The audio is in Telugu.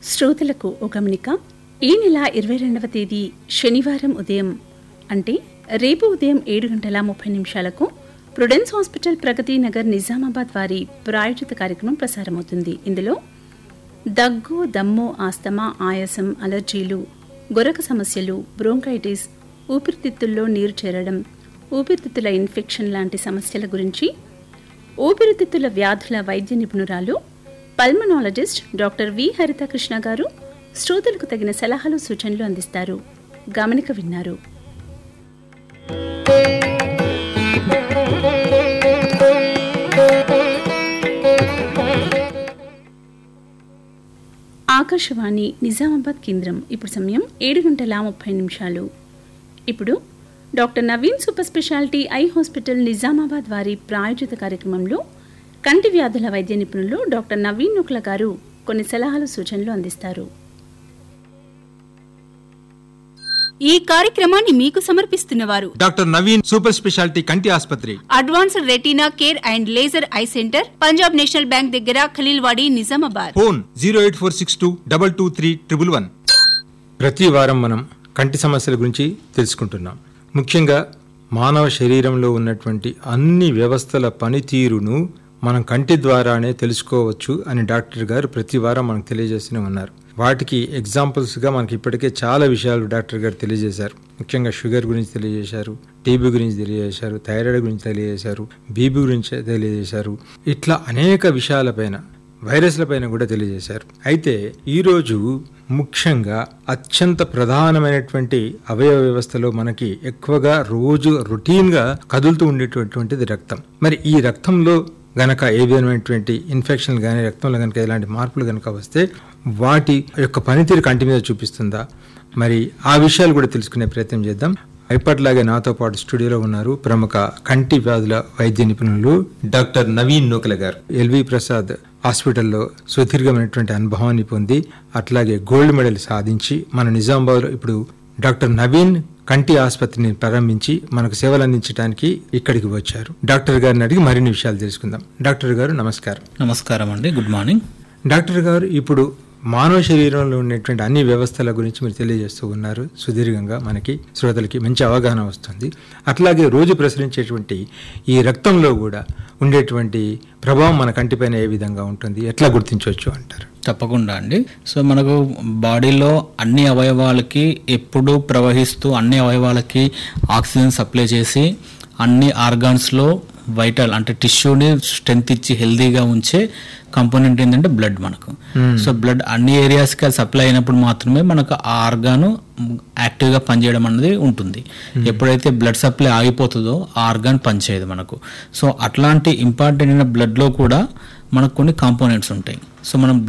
శ్రోతలకు ఒక గమనిక ఈ నెల ఇరవై రెండవ తేదీ శనివారం ఉదయం అంటే రేపు ఉదయం ఏడు గంటల ముప్పై నిమిషాలకు ప్రుడెన్స్ హాస్పిటల్ ప్రగతి నగర్ నిజామాబాద్ వారి ప్రాయోజిత కార్యక్రమం ప్రసారమవుతుంది ఇందులో దగ్గు దమ్ము ఆస్తమా ఆయాసం అలర్జీలు గొరక సమస్యలు బ్రోంకైటిస్ ఊపిరితిత్తుల్లో నీరు చేరడం ఊపిరితిత్తుల ఇన్ఫెక్షన్ లాంటి సమస్యల గురించి ఊపిరితిత్తుల వ్యాధుల వైద్య నిపుణురాలు పల్మనాలజిస్ట్ డాక్టర్ వి హరిత కృష్ణ గారు శ్రోతలకు తగిన సలహాలు సూచనలు అందిస్తారు గమనిక విన్నారు ఆకాశవాణి నిజామాబాద్ కేంద్రం ఇప్పుడు సమయం ఏడు గంటల ముప్పై నిమిషాలు ఇప్పుడు doctor Naveen super speciality eye hospital Nizamabad వారి ప్రాయోజిత కార్యక్రమంలో కంటి వ్యాధుల వైద్య నిపుణులు డాక్టర్ నవీన్ నుక్ల గారు కొన్ని సలహాలు సూచనలు అందిస్తారు ఈ కార్యక్రమాన్ని మీకు సమర్పిస్తున్నవారు డాక్టర్ నవీన్ సూపర్ స్పెషాలిటీ కంటి ఆసుపత్రి advanced retina care and laser eye centre Punjab national bank దగ్గర Khaleelwadi Nizamabad phone zero eight four six two double two three triple one ప్రతి వారం మనం కంటి సమస్యల గురించి తెలుసుకుంటున్నాం ముఖ్యంగా మానవ శరీరంలో ఉన్నటువంటి అన్ని వ్యవస్థల పనితీరును మనం కంటి ద్వారానే తెలుసుకోవచ్చు అని డాక్టర్ గారు ప్రతి వారం మనకు తెలియజేస్తూనే ఉన్నారు వాటికి ఎగ్జాంపుల్స్గా మనకి ఇప్పటికే చాలా విషయాలు డాక్టర్ గారు తెలియజేశారు ముఖ్యంగా షుగర్ గురించి తెలియజేశారు టీబీ గురించి తెలియజేశారు థైరాయిడ్ గురించి తెలియజేశారు బీబీ గురించి తెలియజేశారు ఇట్లా అనేక విషయాలపైన వైరస్లపైన కూడా తెలియజేశారు అయితే ఈరోజు ముఖ్యంగా అత్యంత ప్రధానమైనటువంటి అవయవ వ్యవస్థలో మనకి ఎక్కువగా రోజు రొటీన్గా కదులుతూ ఉండేటటువంటిది రక్తం మరి ఈ రక్తంలో గనక ఏ విధమైనటువంటి ఇన్ఫెక్షన్ కానీ రక్తంలో కనుక ఎలాంటి మార్పులు కనుక వస్తే వాటి యొక్క పనితీరు కంటి మీద చూపిస్తుందా మరి ఆ విషయాలు కూడా తెలుసుకునే ప్రయత్నం చేద్దాం ఇప్పటిలాగే నాతో పాటు స్టూడియోలో ఉన్నారు ప్రముఖ కంటి వ్యాధుల వైద్య నిపుణులు డాక్టర్ నవీన్ నూకల గారు ఎల్వి ప్రసాద్ హాస్పిటల్లో సుదీర్ఘమైనటువంటి అనుభవాన్ని పొంది అట్లాగే గోల్డ్ మెడల్ సాధించి మన నిజామాబాద్లో ఇప్పుడు డాక్టర్ నవీన్ కంటి ఆసుపత్రిని ప్రారంభించి మనకు సేవలు అందించడానికి ఇక్కడికి వచ్చారు డాక్టర్ గారిని అడిగి మరిన్ని విషయాలు తెలుసుకుందాం డాక్టర్ గారు నమస్కారం నమస్కారం అండి గుడ్ మార్నింగ్ డాక్టర్ గారు ఇప్పుడు మానవ శరీరంలో ఉన్నటువంటి అన్ని వ్యవస్థల గురించి మీరు తెలియజేస్తూ ఉన్నారు సుదీర్ఘంగా మనకి శ్రోతలకి మంచి అవగాహన వస్తుంది అట్లాగే రోజు ప్రసరించేటువంటి ఈ రక్తంలో కూడా ఉండేటువంటి ప్రభావం మన కంటిపైన ఏ విధంగా ఉంటుంది ఎట్లా గుర్తించవచ్చు అంటారు తప్పకుండా అండి సో మనకు బాడీలో అన్ని అవయవాలకి ఎప్పుడు ప్రవహిస్తూ అన్ని అవయవాలకి ఆక్సిజన్ సప్లై చేసి అన్ని ఆర్గాన్స్లో వైటల్ అంటే టిష్యూని స్ట్రెంత్ ఇచ్చి హెల్దీగా ఉంచే కంపోనెంట్ ఏంటంటే బ్లడ్ మనకు సో బ్లడ్ అన్ని ఏరియాస్కి అది సప్లై అయినప్పుడు మాత్రమే మనకు ఆ ఆర్గాను యాక్టివ్గా పనిచేయడం అనేది ఉంటుంది ఎప్పుడైతే బ్లడ్ సప్లై ఆగిపోతుందో ఆ ఆర్గాన్ పనిచేయదు మనకు సో అట్లాంటి ఇంపార్టెంట్ అయిన బ్లడ్లో కూడా మనకు కొన్ని కాంపోనెంట్స్ ఉంటాయి సో మనం